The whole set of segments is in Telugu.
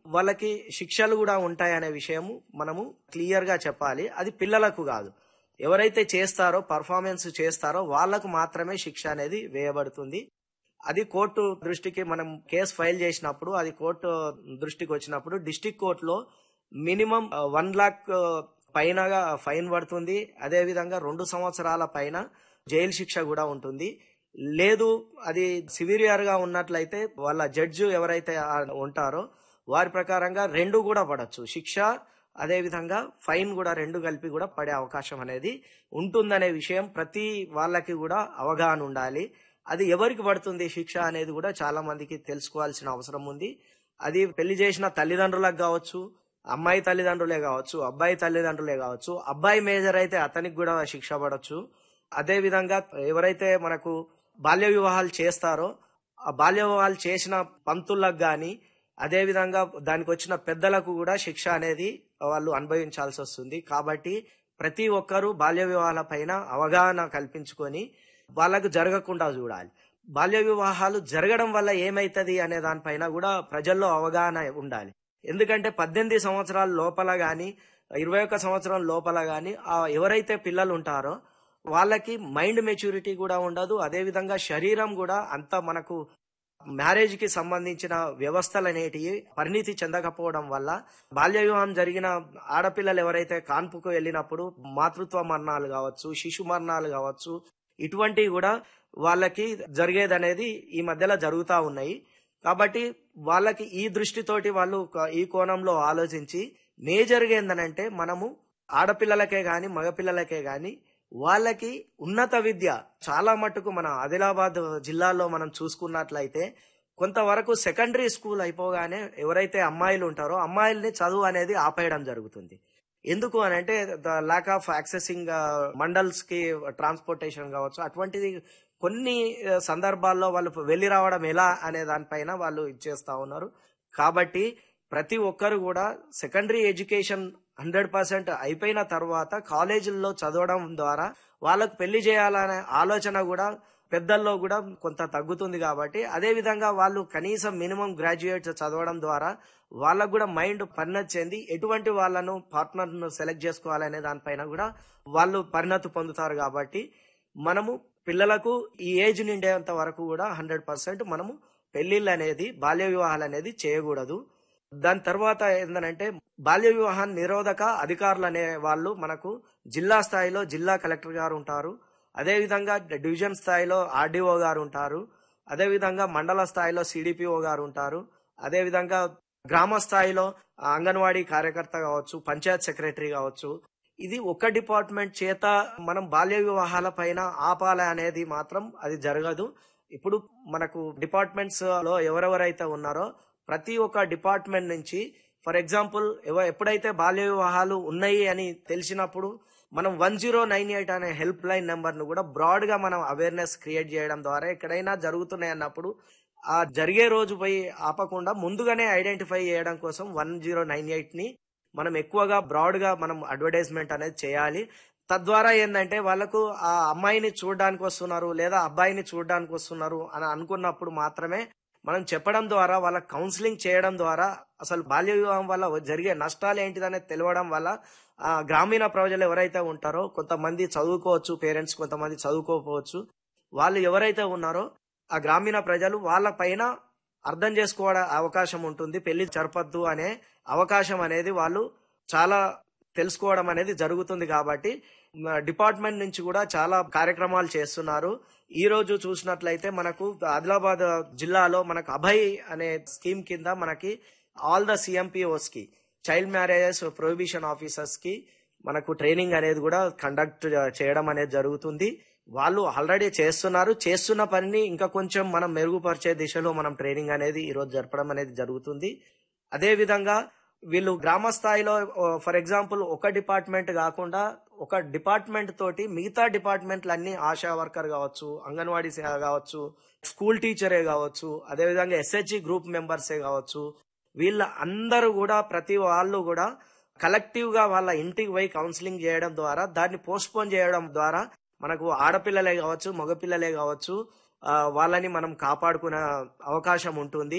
వాళ్ళకి శిక్షలు కూడా ఉంటాయనే విషయము మనము క్లియర్ గా చెప్పాలి అది పిల్లలకు కాదు ఎవరైతే చేస్తారో పర్ఫార్మెన్స్ చేస్తారో వాళ్లకు మాత్రమే శిక్ష అనేది వేయబడుతుంది అది కోర్టు దృష్టికి మనం కేసు ఫైల్ చేసినప్పుడు అది కోర్టు దృష్టికి వచ్చినప్పుడు డిస్టిక్ కోర్టులో మినిమం వన్ లాక్ పైనగా ఫైన్ పడుతుంది అదే విధంగా రెండు సంవత్సరాల పైన జైలు శిక్ష కూడా ఉంటుంది లేదు అది సివిరియర్ గా ఉన్నట్లయితే వాళ్ళ జడ్జి ఎవరైతే ఆ- ఉంటారో వారి ప్రకారంగా రెండు కూడా పడచ్చు శిక్ష అదే విధంగా ఫైన్ కూడా రెండు కలిపి కూడా పడే అవకాశం అనేది ఉంటుందనే విషయం ప్రతి వాళ్ళకి కూడా అవగాహన ఉండాలి అది ఎవరికి పడుతుంది శిక్ష అనేది కూడా చాలా మందికి తెలుసుకోవాల్సిన అవసరం ఉంది అది పెళ్లి చేసిన తల్లిదండ్రులకు కావచ్చు అమ్మాయి తల్లిదండ్రులే కావచ్చు అబ్బాయి తల్లిదండ్రులే కావచ్చు అబ్బాయి మేజర్ అయితే అతనికి కూడా శిక్ష పడవచ్చు అదే విధంగా ఎవరైతే మనకు బాల్య వివాహాలు చేస్తారో ఆ బాల్య వివాహాలు చేసిన పంతులకు గాని అదే విధంగా దానికి వచ్చిన పెద్దలకు కూడా శిక్ష అనేది వాళ్ళు అనుభవించాల్సి వస్తుంది కాబట్టి ప్రతి ఒక్కరూ బాల్య వివాహాల పైన అవగాహన కల్పించుకొని వాళ్ళకు జరగకుండా చూడాలి బాల్య వివాహాలు జరగడం వల్ల ఏమైతది అనే దానిపైన కూడా ప్రజల్లో అవగాహన ఉండాలి ఎందుకంటే పద్దెనిమిది సంవత్సరాల లోపల గాని ఇరవై ఒక్క సంవత్సరం లోపల గాని ఆ ఎవరైతే పిల్లలు ఉంటారో వాళ్ళకి మైండ్ మెచ్యూరిటీ కూడా ఉండదు అదే విధంగా శరీరం కూడా అంత మనకు మ్యారేజ్ కి సంబంధించిన వ్యవస్థలు అనేటివి పరిణితి చెందకపోవడం వల్ల బాల్య వివాహం జరిగిన ఆడపిల్లలు ఎవరైతే కాన్పుకు వెళ్ళినప్పుడు మాతృత్వ మరణాలు కావచ్చు శిశు మరణాలు కావచ్చు ఇటువంటివి కూడా వాళ్ళకి జరిగేదనేది ఈ మధ్యలో జరుగుతూ ఉన్నాయి కాబట్టి వాళ్ళకి ఈ దృష్టితోటి వాళ్ళు ఒక- ఈ కోణంలో ఆలోచించి మేజర్గా ఏందనంటే మనము ఆడపిల్లలకే గాని మగపిల్లలకే గాని వాళ్ళకి ఉన్నత విద్య చాలా మటుకు మన ఆదిలాబాద్ జిల్లాలో మనం చూసుకున్నట్లయితే కొంతవరకు సెకండరీ స్కూల్ అయిపోగానే ఎవరైతే అమ్మాయిలు ఉంటారో అమ్మాయిల్ని చదువు అనేది ఆపేయడం జరుగుతుంది ఎందుకు అని అంటే the lack of accessing mandals కి ట్రాన్స్పోర్టేషన్ కావచ్చు అటువంటిది కొన్ని ఆ, సందర్భాల్లో వాళ్ళు వెళ్ళి రావడం ఎలా అనే దానిపైన వాళ్ళు ఇచ్చేస్తా ఉన్నారు కాబట్టి ప్రతి ఒక్కరు కూడా సెకండరీ ఎడ్యుకేషన్ హండ్రెడ్ పర్సెంట్ అయిపోయిన తర్వాత కాలేజీల్లో చదవడం ద్వారా వాళ్ళకు పెళ్లి చేయాలనే ఆలోచన కూడా పెద్దల్లో కూడా కొంత తగ్గుతుంది కాబట్టి అదే విధంగా వాళ్ళు కనీసం మినిమం గ్రాడ్యుయేట్స్ చదవడం ద్వారా వాళ్ళకు కూడా మైండ్ పరిణతి చెంది ఎటువంటి వాళ్ళను పార్ట్నర్ ను సెలెక్ట్ చేసుకోవాలనే దానిపైన కూడా వాళ్ళు పరిణతి పొందుతారు కాబట్టి మనము పిల్లలకు ఈ ఏజ్ నిండేంత వరకు కూడా హండ్రెడ్ పర్సెంట్ మనము పెళ్లిళ్ళు అనేది బాల్య వివాహాలు అనేది చేయకూడదు దాని తర్వాత ఏంటంటే బాల్య వివాహాన్ని నిరోధక అధికారులు అనే వాళ్ళు మనకు జిల్లా స్థాయిలో జిల్లా కలెక్టర్ గారు ఉంటారు అదే విధంగా డివిజన్ స్థాయిలో ఆర్డీఓ గారు ఉంటారు అదే విధంగా మండల స్థాయిలో సిడిపిఓ గారు ఉంటారు అదే విధంగా గ్రామ స్థాయిలో అంగన్వాడీ కార్యకర్త కావచ్చు పంచాయత్ సెక్రటరీ కావచ్చు ఇది ఒక డిపార్ట్మెంట్ చేత మనం బాల్య వివాహాల పైన ఆపాలి అనేది మాత్రం అది జరగదు ఇప్పుడు మనకు డిపార్ట్మెంట్స్ లో ఎవరెవరైతే ఉన్నారో ప్రతి ఒక్క డిపార్ట్మెంట్ నుంచి ఫర్ ఎగ్జాంపుల్ ఎవ ఎప్పుడైతే బాల్య వివాహాలు ఉన్నాయి అని తెలిసినప్పుడు మనం వన్ జీరో నైన్ ఎయిట్ అనే హెల్ప్ లైన్ నెంబర్ ను కూడా బ్రాడ్ గా మనం అవేర్నెస్ క్రియేట్ చేయడం ద్వారా ఎక్కడైనా జరుగుతున్నాయి అన్నప్పుడు ఆ జరిగే రోజు పోయి ఆపకుండా ముందుగానే ఐడెంటిఫై చేయడం కోసం వన్ జీరో నైన్ ఎయిట్ ని మనం ఎక్కువగా బ్రాడ్ గా మనం అడ్వర్టైజ్మెంట్ అనేది చేయాలి తద్వారా ఏంటంటే వాళ్ళకు ఆ అమ్మాయిని చూడడానికి వస్తున్నారు లేదా అబ్బాయిని చూడడానికి వస్తున్నారు అని అనుకున్నప్పుడు మాత్రమే మనం చెప్పడం ద్వారా వాళ్ళ కౌన్సిలింగ్ చేయడం ద్వారా అసలు బాల్య వివాహం వల్ల జరిగే నష్టాలు ఏంటిదనేది తెలియడం వల్ల ఆ గ్రామీణ ప్రజలు ఎవరైతే ఉంటారో కొంతమంది చదువుకోవచ్చు పేరెంట్స్ కొంతమంది చదువుకోకపోవచ్చు వాళ్ళు ఎవరైతే ఉన్నారో ఆ గ్రామీణ ప్రజలు వాళ్ళ పైన అర్థం చేసుకోవడం అవకాశం ఉంటుంది పెళ్లి జరపద్దు అనే అవకాశం అనేది వాళ్ళు చాలా తెలుసుకోవడం అనేది జరుగుతుంది కాబట్టి మ, డిపార్ట్మెంట్ నుంచి కూడా చాలా కార్యక్రమాలు చేస్తున్నారు ఈ రోజు చూసినట్లయితే మనకు ఆదిలాబాద్ జిల్లాలో మనకు అభయ్ అనే స్కీమ్ కింద మనకి ఆల్ ద సిఎంపిఓస్ కి చైల్డ్ మ్యారేజెస్ ప్రొహిబిషన్ ఆఫీసర్స్ కి మనకు ట్రైనింగ్ అనేది కూడా కండక్ట్ చేయడం అనేది జరుగుతుంది వాళ్ళు ఆల్రెడీ చేస్తున్నారు చేస్తున్న పనిని ఇంకా కొంచెం మనం మెరుగుపరిచే దిశలో మనం ట్రైనింగ్ అనేది ఈ రోజు జరపడం అనేది జరుగుతుంది అదే విధంగా వీళ్ళు గ్రామ స్థాయిలో ఫర్ ఎగ్జాంపుల్ ఒక డిపార్ట్మెంట్ కాకుండా ఒక డిపార్ట్మెంట్ తోటి మిగతా డిపార్ట్మెంట్లు అన్ని ఆశా వర్కర్ కావచ్చు అంగన్వాడీ సేవ కావచ్చు స్కూల్ టీచరే కావచ్చు అదే విధంగా ఎస్హెచ్జి గ్రూప్ మెంబర్సే కావచ్చు వీళ్ళ అందరూ కూడా ప్రతి వాళ్ళు కూడా కలెక్టివ్ గా వాళ్ళ ఇంటికి పోయి కౌన్సిలింగ్ చేయడం ద్వారా దాన్ని పోస్ట్పోన్ చేయడం ద్వారా మనకు ఆడపిల్లలే కావచ్చు మగపిల్లలే కావచ్చు ఆ, వాళ్ళని మనం కాపాడుకునే అవకాశం ఉంటుంది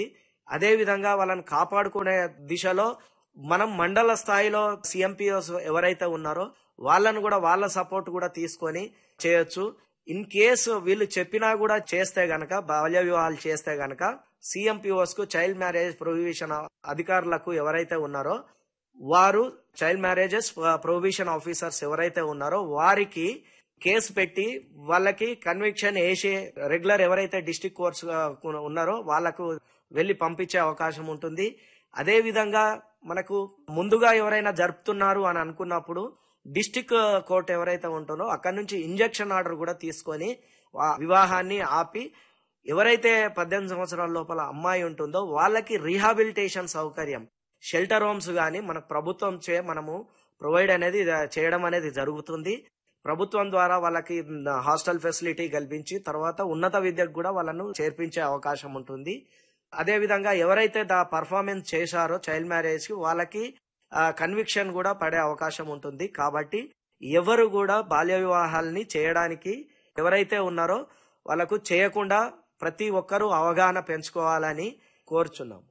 అదే విధంగా వాళ్ళని కాపాడుకునే దిశలో మనం మండల స్థాయిలో సిఎంపిఓస్ ఎవరైతే ఉన్నారో వాళ్ళను కూడా వాళ్ళ సపోర్ట్ కూడా తీసుకొని చేయొచ్చు ఇన్ కేసు వీళ్ళు చెప్పినా కూడా చేస్తే గనక బాల్య వివాహాలు చేస్తే గనక సిఎంపిఓస్ కు చైల్డ్ మ్యారేజ్ ప్రొహిబిషన్ అధికారులకు ఎవరైతే ఉన్నారో వారు చైల్డ్ మ్యారేజెస్ ప్రొహిబిషన్ ఆఫీసర్స్ ఎవరైతే ఉన్నారో వారికి కేసు పెట్టి వాళ్ళకి కన్విక్షన్ వేసి రెగ్యులర్ ఎవరైతే డిస్టిక్ కోర్ట్స్ ఉన్నారో వాళ్ళకు వెళ్లి పంపించే అవకాశం ఉంటుంది అదే విధంగా మనకు ముందుగా ఎవరైనా జరుపుతున్నారు అని అనుకున్నప్పుడు డిస్టిక్ కోర్ట్ ఎవరైతే ఉంటుందో అక్కడ నుంచి ఇంజక్షన్ ఆర్డర్ కూడా తీసుకొని ఆ వివాహాన్ని ఆపి ఎవరైతే పద్దెనిమిది సంవత్సరాల లోపల అమ్మాయి ఉంటుందో వాళ్ళకి రీహాబిలిటేషన్ సౌకర్యం షెల్టర్ హోమ్స్ కానీ మన ప్రభుత్వం చే మనము ప్రొవైడ్ అనేది చేయడం అనేది జరుగుతుంది ప్రభుత్వం ద్వారా వాళ్ళకి హాస్టల్ ఫెసిలిటీ కల్పించి తర్వాత ఉన్నత విద్యకు కూడా వాళ్ళను చేర్పించే అవకాశం ఉంటుంది అదే విధంగా ఎవరైతే దా పర్ఫార్మెన్స్ చేశారో చైల్డ్ మ్యారేజ్ కి వాళ్ళకి కన్విక్షన్ కూడా పడే అవకాశం ఉంటుంది కాబట్టి ఎవరు కూడా బాల్య వివాహాలని చేయడానికి ఎవరైతే ఉన్నారో వాళ్ళకు చేయకుండా ప్రతి ఒక్కరూ అవగాహన పెంచుకోవాలని కోరుచున్నాం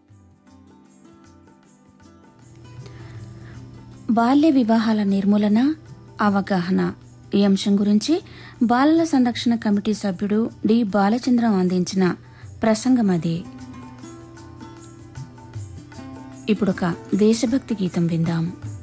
బాల్య వివాహాల నిర్మూలన అవగాహన ఈ అంశం గురించి బాలల సంరక్షణ కమిటీ సభ్యుడు డి బాలచంద్రం అందించిన ప్రసంగం అది ఇప్పుడొక దేశభక్తి గీతం విందాం